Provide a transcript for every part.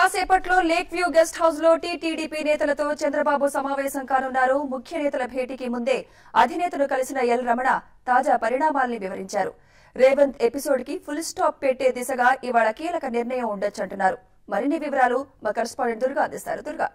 కాసేపట్లో lake view guest house లో TTDP నేతలతో చంద్రబాబు సమావేశం కానున్నారు ముఖ్య నేతల భేటీకి ముందే అధినేతను కలిసిన ఎల్ రమణ తాజా పరిణామాల్ని వివరించారు రేవంత్ ఎపిసోడ్ కి ఫుల్ స్టాప్ పెట్టే దిశగా ఇవాళ కీలక నిర్ణయం ఉండొచ్చంటున్నారు మరిన్ని వివరాలు మా కరెస్పాండెంట్ దుర్గా అందిస్తారు దుర్గా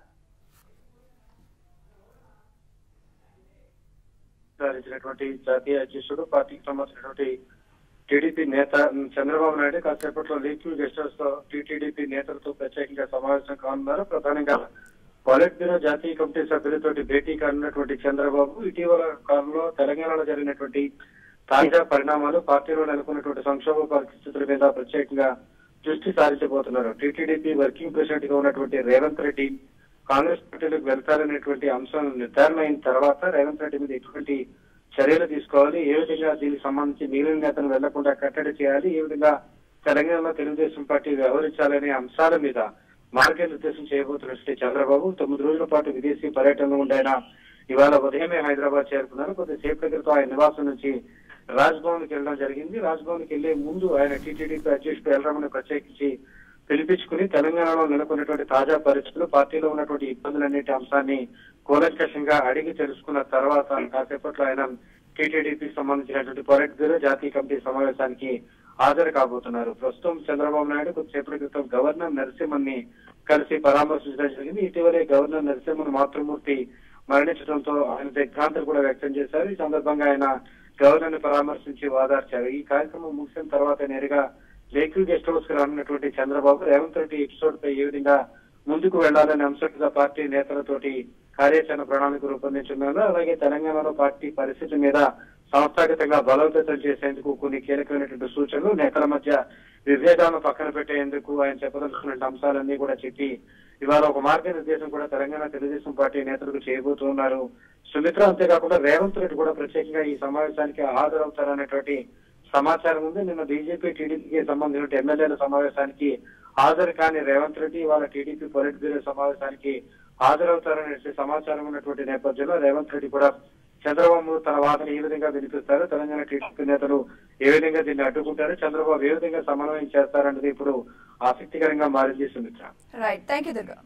ఇచ్చినటువంటి జాతీయ అధ్యక్షుడు పార్టీకి సంబంధించినటువంటి టీడీపీ నేత చంద్రబాబు నాయుడు కాసేపట్లో లీక్యూ గెస్ట్ హౌస్ లో టీటీడీపీ నేతలతో ప్రత్యేకంగా సమావేశం కానున్నారు ప్రధానంగా పాలిట్ బ్యూరో జాతీయ కమిటీ సభ్యులతోటి భేటీ కానున్నటువంటి చంద్రబాబు ఇటీవల కాలంలో తెలంగాణలో జరిగినటువంటి తాజా పరిణామాలు పార్టీలో నెలకొన్నటువంటి సంక్షోభ పరిస్థితుల మీద ప్రత్యేకంగా దృష్టి సారించబోతున్నారు టీటీడీపీ వర్కింగ్ ప్రెసిడెంట్ గా ఉన్నటువంటి రేవంత్ రెడ్డి కాంగ్రెస్ పార్టీలోకి వెళ్తారనేటువంటి అంశం నిర్ధారణ అయిన తర్వాత రేవంత్ రెడ్డి మీద ఎటువంటి చర్యలు తీసుకోవాలి ఏ విధంగా దీనికి సంబంధించి మిగిలిన నేతను వెళ్లకుండా కట్టడి చేయాలి ఏ విధంగా తెలంగాణలో తెలుగుదేశం పార్టీ వ్యవహరించాలనే అంశాల మీద మార్గనిర్దేశం చేయబోతున్నటువంటి చంద్రబాబు తొమ్మిది రోజుల పాటు విదేశీ పర్యటనలో ఉండాయన ఇవాళ ఉదయమే హైదరాబాద్ చేరుకున్నారు కొద్దిసేపటి క్రితం ఆయన నివాసం నుంచి రాజ్భవన్ కి వెళ్ళడం జరిగింది రాజ్భవన్ కి వెళ్లే ముందు ఆయన టీటీడీపీ అధ్యక్షుడు ఎల్రమని ప్రత్యేకించి పిలిపించుకుని తెలంగాణలో నెలకొన్నటువంటి తాజా పరిస్థితులు పార్టీలో ఉన్నటువంటి ఇబ్బందులన్నిటి అంశాన్ని కూలంకషంగా అడిగి తెలుసుకున్న తర్వాత కాసేపట్లో ఆయన టీటీడీపీ సంబంధించినటువంటి పొలిట్ బ్యూరో జాతీయ కమిటీ సమావేశానికి హాజరు కాబోతున్నారు ప్రస్తుతం చంద్రబాబు నాయుడు కొద్దిసేపటి క్రితం గవర్నర్ నరసింహన్ని కలిసి పరామర్శించడం జరిగింది ఇటీవలే గవర్నర్ నరసింహన్ మాతృమూర్తి మరణించడంతో ఆయన దిగ్భ్రాంతి కూడా వ్యక్తం చేశారు ఈ సందర్భంగా ఆయన గవర్నర్ ని పరామర్శించి వాదార్చారు ఈ కార్యక్రమం ముగిసిన తర్వాత నేరుగా లేక్యూ గెస్ట్ హౌస్ కి రానున్నటువంటి చంద్రబాబు రేవంత్ రెడ్డి ఎపిసోడ్ పై ఏ విధంగా ముందుకు వెళ్లాలనే అంశం మీద పార్టీ నేతలతోటి కార్యాచరణ ప్రణాళిక రూపొందించున్నారు అలాగే తెలంగాణలో పార్టీ పరిస్థితి మీద సంస్థాగతంగా బలోపేతం చేసేందుకు కొన్ని కీలకమైనటువంటి సూచనలు నేతల మధ్య విభేదాలను పక్కన పెట్టేందుకు ఆయన చెప్పదలుచుకున్న అంశాలన్నీ కూడా చెప్పి ఇవాళ ఒక మార్గనిర్దేశం కూడా తెలంగాణ తెలుగుదేశం పార్టీ నేతలకు చేయబోతున్నారు సుమిత్ర అంతేకాకుండా రేవంత్ రెడ్డి కూడా ప్రత్యేకంగా ఈ సమావేశానికి హాజరవుతారనేటువంటి సమాచారం ఉంది నిన్న బీజేపీ టీడీపీకి సంబంధించిన ఎమ్మెల్యేల సమావేశానికి హాజరు కాని రేవంత్ రెడ్డి ఇవాళ టీడీపీ పొలిట్ బ్యూరో సమావేశానికి హాజరవుతారనే సమాచారం ఉన్నటువంటి నేపథ్యంలో రేవంత్ రెడ్డి కూడా చంద్రబాబు తన వాదన ఏ విధంగా వినిపిస్తారు తెలంగాణ టీడీపీ నేతలు ఏ విధంగా దీన్ని అడ్డుకుంటారు చంద్రబాబు ఏ విధంగా సమన్వయం చేస్తారన్నది ఇప్పుడు ఆసక్తికరంగా మారింది Sumitra right thank you Durga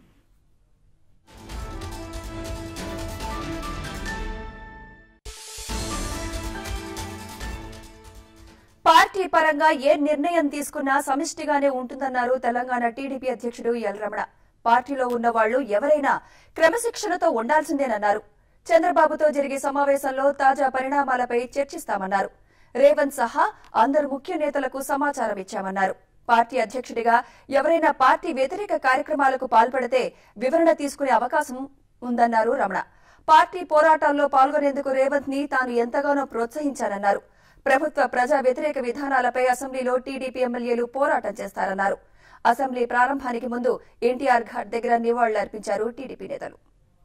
party పరంగా ఏ నిర్ణయం తీసుకున్నా సమిష్టిగానే ఉంటుందన్నారు తెలంగాణ టీడీపీ అధ్యక్షుడు ఎల్ రమణ పార్టీలో ఉన్న వాళ్లు ఎవరైనా క్రమశిక్షణతో ఉండాల్సిందేనన్నారు చంద్రబాబుతో జరిగే సమావేశంలో తాజా పరిణామాలపై చర్చిస్తామన్నారు రేవంత్ సహా అందరు ముఖ్య నేతలకు సమాచారం ఇచ్చామన్నారు పార్టీ అధ్యక్షుడిగా ఎవరైనా పార్టీ వ్యతిరేక కార్యక్రమాలకు పాల్పడితే వివరణ తీసుకునే అవకాశం ఉందన్నారు రమణ పార్టీ పోరాటాల్లో పాల్గొనేందుకు రేవంత్ ని తాను ఎంతగానో ప్రోత్సహించానన్నారు ప్రభుత్వ ప్రజా వ్యతిరేక విధానాలపై అసెంబ్లీలో టీడీపీ ఎమ్మెల్యేలు పోరాటం చేస్తారన్నారు అసెంబ్లీ ప్రారంభానికి ముందు ఎన్టీఆర్ ఘాట్ దగ్గర నివాళులర్పించారు టీడీపీ నేతలు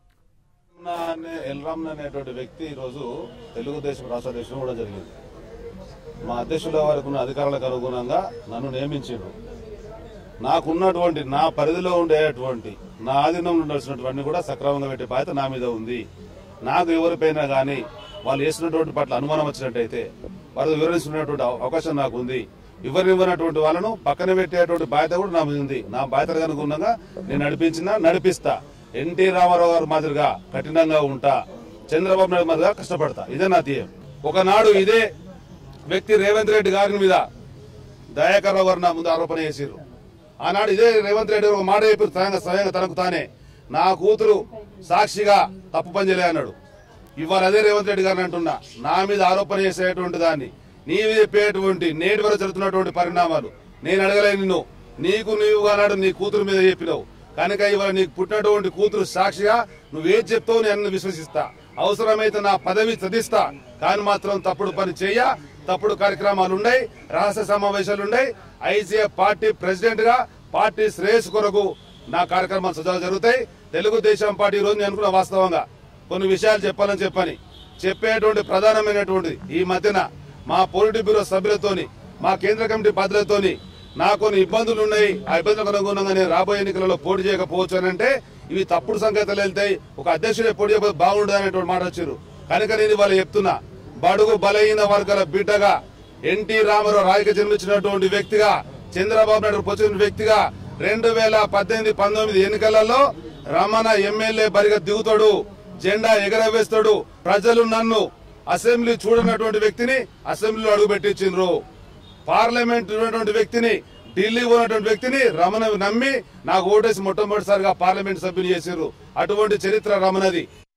ఎల్రామ్ అనేటువంటి వ్యక్తి ఈరోజు తెలుగుదేశం రాష్ట్ర అధ్యక్షుడు కూడా జరిగింది మా అధ్యక్షుల వారికి ఉన్న అధికారులకు అనుగుణంగా నన్ను నియమించాడు నాకున్నటువంటి నా పరిధిలో ఉండేటువంటి నా ఆధీనంలో ఉండాల్సినటువంటి కూడా సక్రమంగా పెట్టే బాధ్యత నా మీద ఉంది నాకు ఎవరిపైనా గానీ వాళ్ళు వేసినటువంటి పట్ల అనుమానం వచ్చినట్టయితే వారు వివరించుకునేటువంటి అవ- అవకాశం నాకు ఉంది ఇవ్వనివ్వనటువంటి వాళ్ళను పక్కన పెట్టేటువంటి బాధ్యత కూడా నా మీద ఉంది నా బాధ్యతకు అనుగుణంగా నేను నడిపించినా నడిపిస్తా ఎన్టీ రామారావు గారి మాదిరిగా కఠినంగా ఉంటా చంద్రబాబు నాయుడు మాదిరిగా కష్టపడతా ఇదే నా ధ్యేయం ఒకనాడు ఇదే వ్యక్తి రేవంత్ రెడ్డి గారి మీద దయాకర్ రావు గారు నా ముందు ఆరోపణ చేసిర్రు ఆనాడు ఇదే రేవంత్ రెడ్డి గారు ఒక మాట చెప్పారు స్వయంగా స్వయంగా తనకు తానే నా కూతురు సాక్షిగా తప్పు పని చేయలే అన్నాడు ఇవాళ అదే రేవంత్ రెడ్డి గారిని అంటున్నా నా మీద ఆరోపణ చేసేటువంటి దాన్ని నీవు చెప్పేటువంటి నేటి వరకు జరుగుతున్నటువంటి పరిణామాలు నేను అడగలే నిన్ను నీకు నీవు అన్నాడు నీ కూతురు మీద చెప్పినావు కనుక ఇవాళ నీకు పుట్టినటువంటి కూతురు సాక్షిగా నువ్వేం చెప్తావు నేను అన్ని విశ్వసిస్తా అవసరమైతే నా పదవి చదిస్తా కానీ మాత్రం తప్పుడు పని చెయ్య తప్పుడు కార్యక్రమాలు ఉన్నాయి రహస్య సమావేశాలు ఉన్నాయి ఐసీఎఫ్ పార్టీ ప్రెసిడెంట్ గా పార్టీ శ్రేయస్సు కొరకు నా కార్యక్రమాలు సజావు జరుగుతాయి తెలుగుదేశం పార్టీ ఈ రోజు నేను అనుకున్న వాస్తవంగా కొన్ని విషయాలు చెప్పాలని చెప్పని చెప్పేటువంటి ప్రధానమైనటువంటి ఈ మధ్యన మా పొలిటి బ్యూరో సభ్యులతోని మా కేంద్ర కమిటీ బాధ్యులతోని నాకు కొన్ని ఇబ్బందులు ఉన్నాయి ఆ ఇబ్బందులకు అనుగుణంగా నేను రాబోయే ఎన్నికలలో పోటీ చేయకపోవచ్చు అని అంటే ఇవి తప్పుడు సంకేతాలు వెళ్తాయి ఒక అధ్యక్షుడే పోటీ చేయకపోతే బాగుండదు అనేటువంటి మాట వచ్చారు కనుక నేను ఇవాళ చెప్తున్నా బడుగు బలహీన వర్గాల బిడ్డగా ఎన్టీ రామారావు రాయక జన్మించినటువంటి వ్యక్తిగా చంద్రబాబు నాయుడు పొచ్చిన వ్యక్తిగా రెండు వేల పద్దెనిమిది పంతొమ్మిది ఎన్నికలలో రమణ ఎమ్మెల్యే బరిగా దిగుతాడు జెండా ఎగరవేస్తాడు ప్రజలు నన్ను అసెంబ్లీ చూడనటువంటి వ్యక్తిని అసెంబ్లీలో అడుగుపెట్టించిండ్రు పార్లమెంట్ ఉన్నటువంటి వ్యక్తిని ఢిల్లీ ఉన్నటువంటి వ్యక్తిని రమణ నమ్మి నాకు ఓటేసి మొట్టమొదటిసారిగా పార్లమెంట్ సభ్యులు చేసిర్రు అటువంటి చరిత్ర రమణది